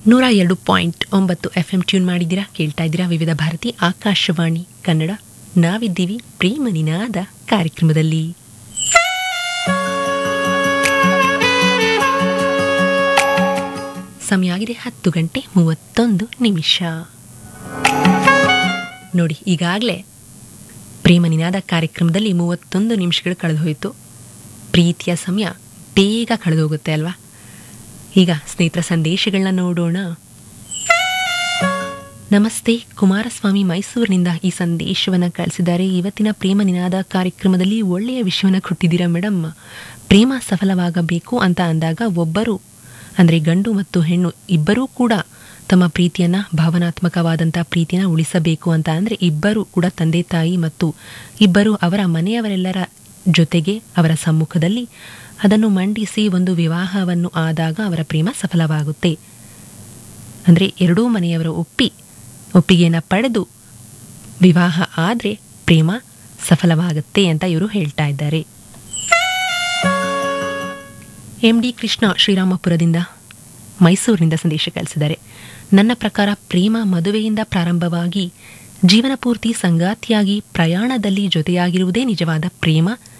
ನೂರ ಎರಡು ಪಾಯಿಂಟ್ ಒಂಬತ್ತು ಎಫ್ ಎಂ ಟ್ಯೂನ್ ಮಾಡಿದ್ದೀರಾ ಕೇಳ್ತಾ ಇದ್ದೀರಾ ವಿವಿಧ ಭಾರತಿ ಆಕಾಶವಾಣಿ ಕನ್ನಡ ನಾವಿದ್ದೀವಿ ಪ್ರೇಮ ನಿನಾದ ಕಾರ್ಯಕ್ರಮದಲ್ಲಿ ಸಮಯ ಆಗಿದೆ ಹತ್ತು ಗಂಟೆ ಮೂವತ್ತೊಂದು ನಿಮಿಷ ನೋಡಿ ಈಗಾಗಲೇ ಪ್ರೇಮ ನಿನಾದ ಕಾರ್ಯಕ್ರಮದಲ್ಲಿ ಮೂವತ್ತೊಂದು ನಿಮಿಷಗಳು ಕಳೆದು ಹೋಯಿತು ಪ್ರೀತಿಯ ಸಮಯ ಬೇಗ ಕಳೆದು ಹೋಗುತ್ತೆ ಅಲ್ವಾ ಈಗ ಸ್ನೇಹಿತರ ಸಂದೇಶಗಳನ್ನ ನೋಡೋಣ ನಮಸ್ತೆ ಕುಮಾರಸ್ವಾಮಿ ಮೈಸೂರಿನಿಂದ ಈ ಸಂದೇಶವನ್ನು ಕಳಿಸಿದ್ದಾರೆ ಇವತ್ತಿನ ಪ್ರೇಮ ನಿನಾದ ಕಾರ್ಯಕ್ರಮದಲ್ಲಿ ಒಳ್ಳೆಯ ವಿಷಯವನ್ನು ಕೊಟ್ಟಿದ್ದೀರಾ ಮೇಡಮ್ ಪ್ರೇಮ ಸಫಲವಾಗಬೇಕು ಅಂತ ಅಂದಾಗ ಒಬ್ಬರು ಅಂದರೆ ಗಂಡು ಮತ್ತು ಹೆಣ್ಣು ಇಬ್ಬರೂ ಕೂಡ ತಮ್ಮ ಪ್ರೀತಿಯನ್ನು ಭಾವನಾತ್ಮಕವಾದಂಥ ಪ್ರೀತಿಯನ್ನು ಉಳಿಸಬೇಕು ಅಂತ ಅಂದರೆ ಇಬ್ಬರು ಕೂಡ ತಂದೆ ತಾಯಿ ಮತ್ತು ಇಬ್ಬರು ಅವರ ಮನೆಯವರೆಲ್ಲರ ಜೊತೆಗೆ ಅವರ ಸಮ್ಮುಖದಲ್ಲಿ ಅದನ್ನು ಮಂಡಿಸಿ ಒಂದು ವಿವಾಹವನ್ನು ಆದಾಗ ಅವರ ಪ್ರೇಮ ಸಫಲವಾಗುತ್ತೆ ಅಂದರೆ ಎರಡೂ ಮನೆಯವರ ಒಪ್ಪಿ ಒಪ್ಪಿಗೆಯನ್ನು ಪಡೆದು ವಿವಾಹ ಆದರೆ ಪ್ರೇಮ ಸಫಲವಾಗುತ್ತೆ ಅಂತ ಇವರು ಹೇಳ್ತಾ ಇದ್ದಾರೆ ಎಂ ಡಿ ಕೃಷ್ಣ ಶ್ರೀರಾಮಪುರದಿಂದ ಮೈಸೂರಿನಿಂದ ಸಂದೇಶ ಕಳಿಸಿದ್ದಾರೆ ನನ್ನ ಪ್ರಕಾರ ಪ್ರೇಮ ಮದುವೆಯಿಂದ ಪ್ರಾರಂಭವಾಗಿ ಜೀವನ ಪೂರ್ತಿ ಸಂಗಾತಿಯಾಗಿ ಪ್ರಯಾಣದಲ್ಲಿ ಜೊತೆಯಾಗಿರುವುದೇ ನಿಜವಾದ ಪ್ರೇಮ